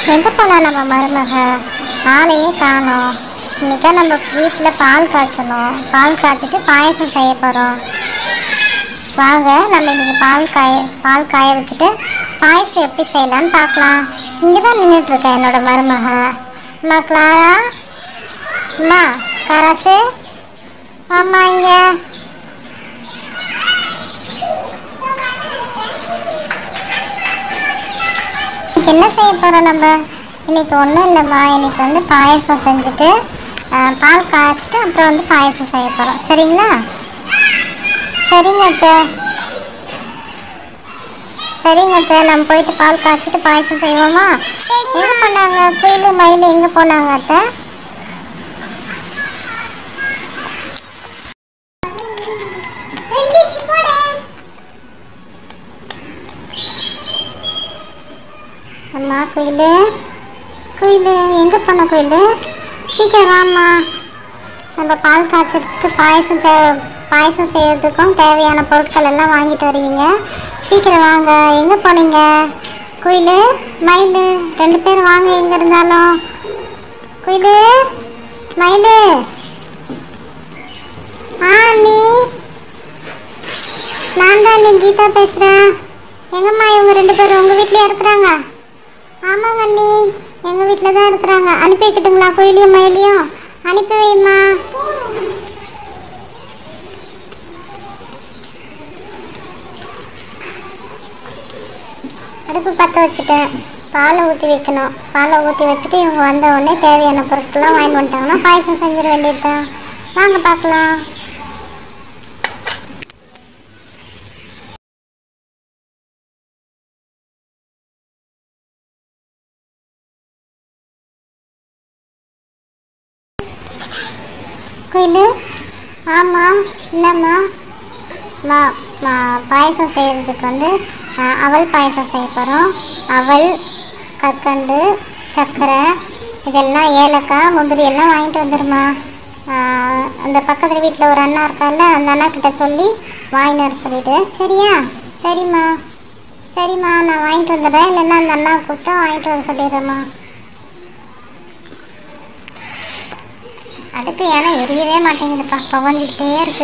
எங்கே போனா நம்ம மருமக ஆளையே காணோம் இன்னைக்கா நம்ம வீட்டில் பால் காய்ச்சணும் பால் காய்ச்சிட்டு பாயசம் செய்ய போகிறோம் வாங்க நம்ம இன்னைக்கு பால் காய பால் காய வச்சுட்டு பாயசம் எப்படி செய்யலாம்னு பார்க்கலாம் இங்கே தான் நின்றுட்டுருக்கேன் என்னோட மருமக அம்மா கிளாரா அம்மா கராசு ஆமா இங்கே இன்னைக்கு என்ன செய்ய போகிறோம் நம்ம இன்னைக்கு ஒன்றும் இல்லைம்மா இன்னைக்கு வந்து பாயசம் செஞ்சுட்டு ஆ, பால் காய்ச்சிட்டு அப்புறம் வந்து பாயசம் செய்ய போகிறோம் சரிங்களா சரிங்க அத்தை சரிங்க அத்தை நம்ம போயிட்டு பால் காய்ச்சிட்டு பாயசம் செய்வோமா எங்கே போனாங்க குயில் மயில் எங்கே போனாங்க அத்தை அம்மா குயில் குயில் எங்கே போன குயில் சீக்கிரம் வாம்மா நம்ம பால் காய்ச்சறதுக்கு பாயசம் தே பாயசம் செய்யறதுக்கும் தேவையான பொருட்கள் எல்லாம் வாங்கிட்டு வருவீங்க சீக்கிரம் வாங்க எங்கே போனீங்க குயில் மயில் ரெண்டு பேரும் வாங்க எங்கே இருந்தாலும் குயில் மயில் ஆ நீ நான் தான் நீ கீதா பேசுகிறேன் எங்கம்மா இவங்க ரெண்டு பேரும் உங்கள் வீட்லயே இருக்கிறாங்க ஆமாங்க அண்ணி எங்கள் வீட்டில் தான் இருக்கிறாங்க அனுப்பி வைக்கட்டுங்களா கோயிலையும் மயிலையும் அனுப்பி வைம்மா அடுப்பு பற்ற வச்சுட்டேன் பாலை ஊற்றி வைக்கணும் பாலை ஊற்றி வச்சுட்டு இவங்க வந்த உடனே தேவையான பொருட்கள்லாம் வாங்கிட்டு வந்துட்டாங்கன்னா பாயசம் செஞ்சிட வேண்டியது தான் வாங்க பார்க்கலாம் குயில் ஆமாம் என்னம்மா மா மா பாயசம் செய்கிறதுக்கு வந்து ஆ, அவல் பாயசம் செய்ய போகிறோம் அவல் கற்கண்டு சர்க்கரை இதெல்லாம் ஏலக்காய் முந்திரி எல்லாம் வாங்கிட்டு வந்துடுமா ஆ, அந்த பக்கத்தில் வீட்டில் ஒரு அண்ணா இருக்கார்ல அந்த அண்ணா கிட்ட சொல்லி வாங்கிட்டு வர சொல்லிட்டு சரியா சரிம்மா சரிம்மா நான் வாங்கிட்டு வந்துடுறேன் இல்லைன்னா அந்த அண்ணா கூப்பிட்டு வாங்கிட்டு வர சொல்லிடுறேம்மா அடுப்பு ஏன்னா எரியவே மாட்டேங்குதுப்பா புகஞ்சிக்கிட்டே இருக்கு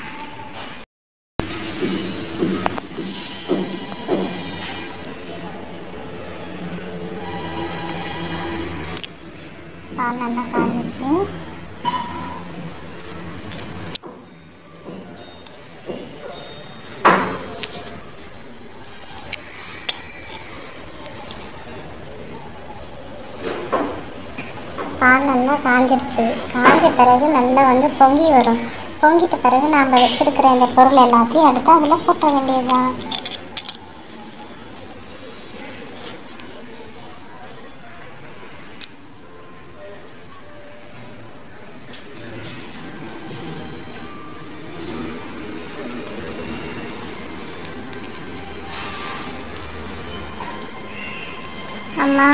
பால் நல்லா காஞ்சிச்சு பால் நல்லா காஞ்சிடுச்சு காஞ்ச பிறகு நல்லா வந்து பொங்கி வரும் பொங்கிட்ட பிறகு நாம் வச்சிருக்கிற இந்த பொருள் எல்லாத்தையும் எடுத்து அதில் போட்ட வேண்டியதுதான் அம்மா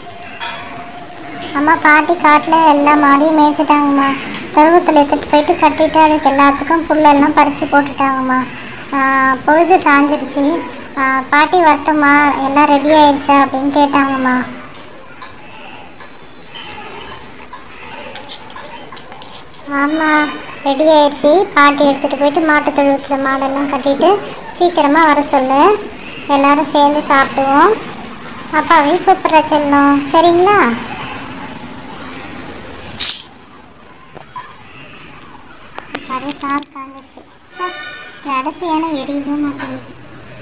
அம்மா பாட்டி காட்டில் எல்லா மாடியும் மேய்ச்சிட்டாங்கம்மா தொழுவத்தில் எடுத்துகிட்டு போயிட்டு கட்டிட்டு அதுக்கு எல்லாத்துக்கும் புல்லெல்லாம் பறித்து போட்டுட்டாங்கம்மா ஆஹ் பொழுது சாஞ்சிடுச்சு ஆஹ் பாட்டி வரட்டுமா எல்லாம் ரெடி ஆயிடுச்சா அப்படின்னு கேட்டாங்கம்மா ஆமாம் ரெடி ஆயிடுச்சு பாட்டி எடுத்துகிட்டு போயிட்டு மாட்டு தொழுவத்தில் மாடெல்லாம் கட்டிட்டு சீக்கிரமாக வர சொல்லு எல்லாரும் சேர்ந்து சாப்பிடுவோம் அப்பாவையும் கூப்பிட்ற செல்லும் சரிங்களா நிறைய கார் காஞ்சிருச்சு சே இந்த அடுப்பு ஏன்னா எரியவே மாட்டேங்குது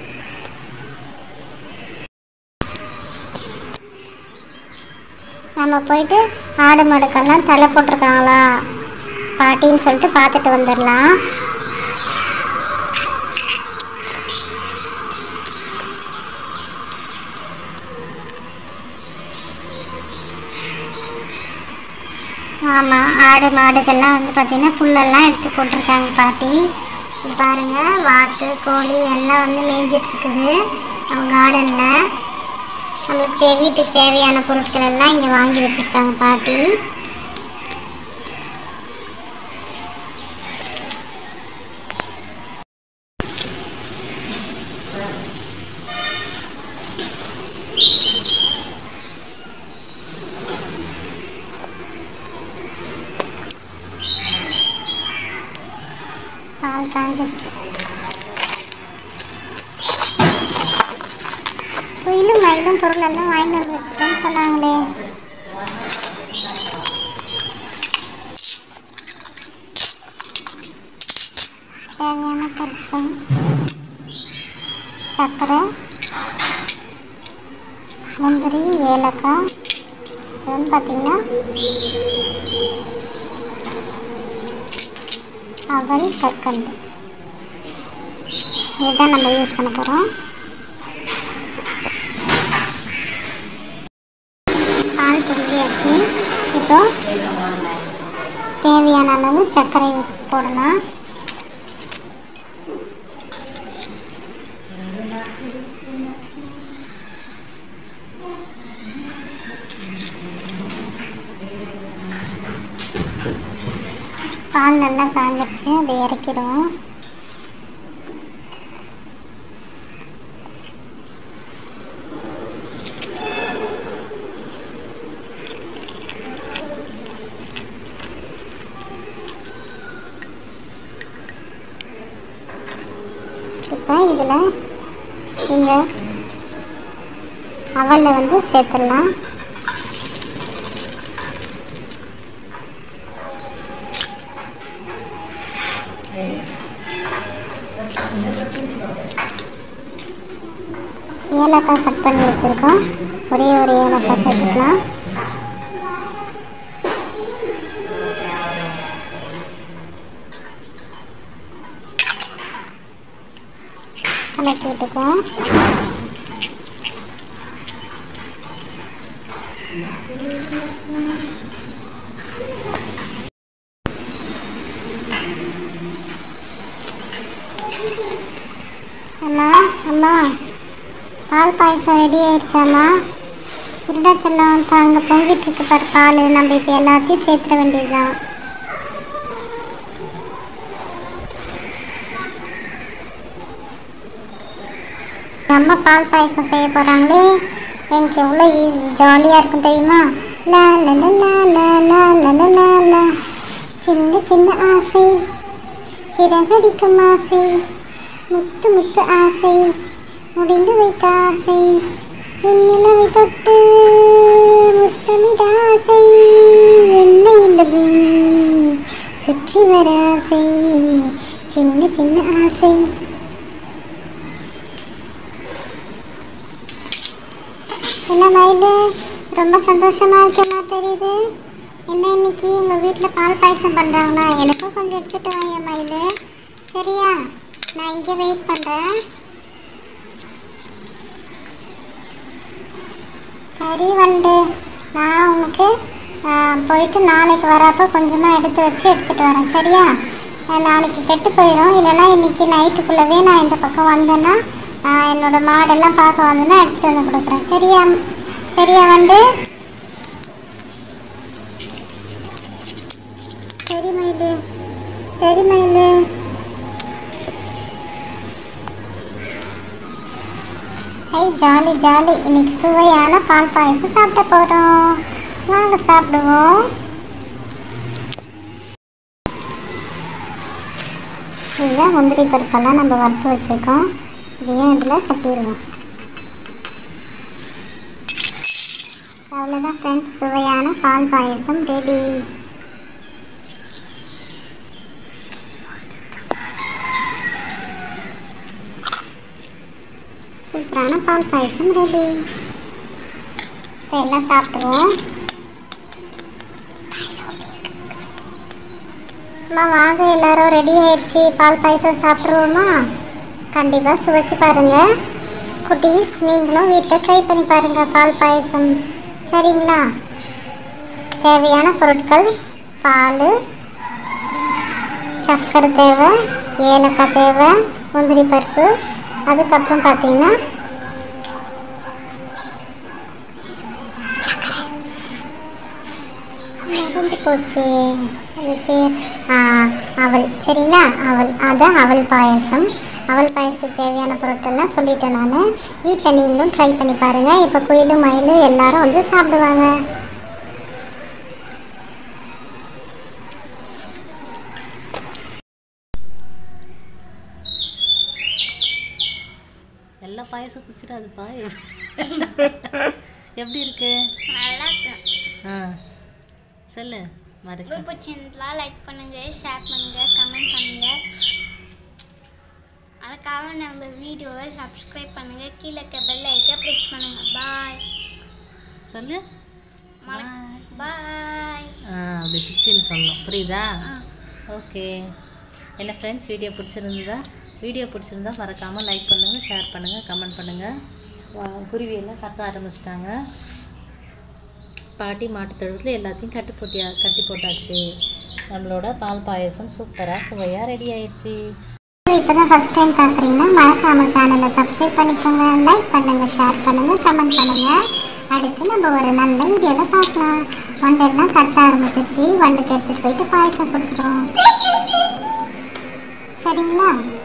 நம்ம போயிட்டு ஆடு மாடுக்கெல்லாம் தலை போட்டிருக்காங்களா பாட்டின்னு சொல்லிட்டு பார்த்துட்டு வந்துடலாம் ஆமாம் ஆடு மாடுகள்லாம் வந்து பார்த்திங்கன்னா புல்லெல்லாம் எடுத்து போட்டிருக்காங்க பாட்டி இது பாருங்க வாத்து கோழி எல்லாம் வந்து மேய்ஞ்சிட்டு இருக்குது அவங்க கார்டனில் நம்மளுக்கு தே- வீட்டுக்கு தேவையான பொருட்கள் எல்லாம் இங்கே வாங்கி வச்சுருக்காங்க பாட்டி பொருள் எல்லாம் வாங்கிட்டு வந்து வச்சுட்டேன்னு சொன்னாங்களே தேவையான பொருட்கள் சர்க்கரை முந்திரி ஏலக்காய் இது வந்து பார்த்தீங்கன்னா அவல் கற்கண்டு இதுதான் நம்ம யூஸ் பண்ண போகிறோம் பால் பொங்கியாச்சு இப்போ தேவையான அளவு சர்க்கரை யூஸ் போடலாம் பால் நல்லா காஞ்சிருச்சு அதை இறக்கிடுவோம் இப்போ இதில் இந்த அவலை வந்து சேர்த்துடலாம் ஏலக்காய் கட் பண்ணி வச்சுருக்கோம் ஒரே ஒரு ஏலக்காய் சேர்த்துக்கலாம் கலக்கி விட்டுக்குவோம் அம்மா அம்மா பால் பாயசம் ரெடி ஆயிடுச்சாம்மா இருடாச்சலம் அங்கே பொங்கிட்டு இருக்கு பாரு பால் நம்ம இப்போ எல்லாத்தையும் சேர்த்துட வேண்டியதுதான் அம்மா பால் பாயசம் செய்ய போகிறாங்களே எனக்கு எவ்வளோ ஈஸி ஜாலியாக இருக்கும் தெரியுமா லா லா லா லா லா லா லா லா லா லா சின்ன சின்ன ஆசை சிறகடிக்கும் ஆசை முத்து முத்து ஆசை முடிந்து வைத்த ஆசை விண்ணிலவை தொட்டு முத்தமிட ஆசை என்ன இந்த பூமி சுற்றி வர ஆசை சின்ன சின்ன ஆசை என்ன மயிலு ரொம்ப சந்தோஷமா இருக்கேம்மா தெரியுது என்ன இன்னைக்கு உங்கள் வீட்டில் பால் பாயசம் பண்ணுறாங்களா எனக்கும் கொஞ்சம் எடுத்துகிட்டு வாங்க மயிலு சரியா நான் இங்கே வெயிட் பண்ணுறேன் சரி வந்து நான் உனக்கு ஆ, போயிட்டு நாளைக்கு வரப்போ கொஞ்சமாக எடுத்து வச்சு எடுத்துகிட்டு வரேன் சரியா ஆ, நாளைக்கு கெட்டு போயிடும் இல்லைன்னா இன்னைக்கு நைட்டுக்குள்ளவே நான் இந்த பக்கம் வந்தேன்னா ஆ, என்னோட மாடெல்லாம் பார்க்க வந்தேன்னா எடுத்துகிட்டு வந்து கொடுக்குறேன் சரியா சரியா வந்து சரி மயிலு சரி மயிலு ஐ ஜாலி ஜாலி இன்னைக்கு சுவையான பால் பாயசம் சாப்பிட போகிறோம் வாங்க சாப்பிடுவோம் இதுதான் முந்திரி பருப்பெல்லாம் நம்ம வறுத்து வச்சுருக்கோம் இதையும் இதில் கட்டிடுவோம் அவ்வளோதான் ஃப்ரெண்ட்ஸ் சுவையான பால் பாயசம் ரெடி சூப்பரான பால் பாயசம் ரெடி இப்போ எல்லாம் சாப்பிடுவோம் அம்மா வாங்க எல்லாரும் ரெடி ஆயிடுச்சு பால் பாயசம் சாப்பிட்ருவோமா கண்டிப்பாக சுவைச்சு பாருங்கள் குட்டீஸ் நீங்களும் வீட்டில் ட்ரை பண்ணி பாருங்கள் பால் பாயசம் சரிங்களா தேவையான பொருட்கள் பால் சர்க்கரை தேவை ஏலக்காய் தேவை முந்திரி பருப்பு அதுக்கப்புறம் பார்த்தீங்கன்னா மறந்து போச்சு அது பேர் ஆ, அவல் சரிங்களா அவல் அதான் அவல் பாயசம் அவல் பாயசத்துக்கு தேவையான பொருட்கள்லாம் சொல்லிட்டேன் நான் வீட்டில் நீங்களும் ட்ரை பண்ணி பாருங்கள் இப்போ குயிலு மயில் எல்லாரும் வந்து சாப்பிடுவாங்க எல்லா பாயசத்தையும் பிடிச்சிடாதுப்பா எப்படி இருக்கு நல்லா இருக்கு ஆ சொல்லு மறக்க உங்களுக்கு பிடிச்சிருந்தா லைக் பண்ணுங்க ஷேர் பண்ணுங்க கமெண்ட் பண்ணுங்க அதுக்காக நம்ம வீடியோவை சப்ஸ்கிரைப் பண்ணுங்க கீழே இருக்க பெல் ஐக்கை ப்ரெஸ் பண்ணுங்க பாய் சொல்லு பாய் ஆ அப்படி சிக்ஸ்டின்னு சொல்லணும் புரியுதா ஆ ஓகே என்ன ஃப்ரெண்ட்ஸ் வீடியோ பிடிச்சிருந்ததா வீடியோ பிடிச்சிருந்தா மறக்காமல் லைக் பண்ணுங்கள் ஷேர் பண்ணுங்கள் கமெண்ட் பண்ணுங்கள் குருவியெல்லாம் கத்த ஆரம்பிச்சிட்டாங்க பாட்டி மாட்டுத் தொழுவத்தில் எல்லாத்தையும் கட்டி போட்டியா கட்டி போட்டாச்சு நம்மளோட பால் பாயசம் சூப்பராக சுவையாக ரெடி ஆயிடுச்சு இப்போ தான் ஃபஸ்ட் டைம் பார்க்குறீங்கன்னா மறக்காம சேனலை சப்ஸ்கிரைப் பண்ணிக்கோங்க லைக் பண்ணுங்க ஷேர் பண்ணுங்க கமெண்ட் பண்ணுங்க அடுத்து நம்ம ஒரு நல்ல வீடியோவில் பார்க்கலாம் வண்டெல்லாம் கத்த ஆரம்பிச்சிருச்சு வண்டுக்கு எடுத்துகிட்டு போயிட்டு பாயசம் கொடுத்துருவோம் சரிங்களா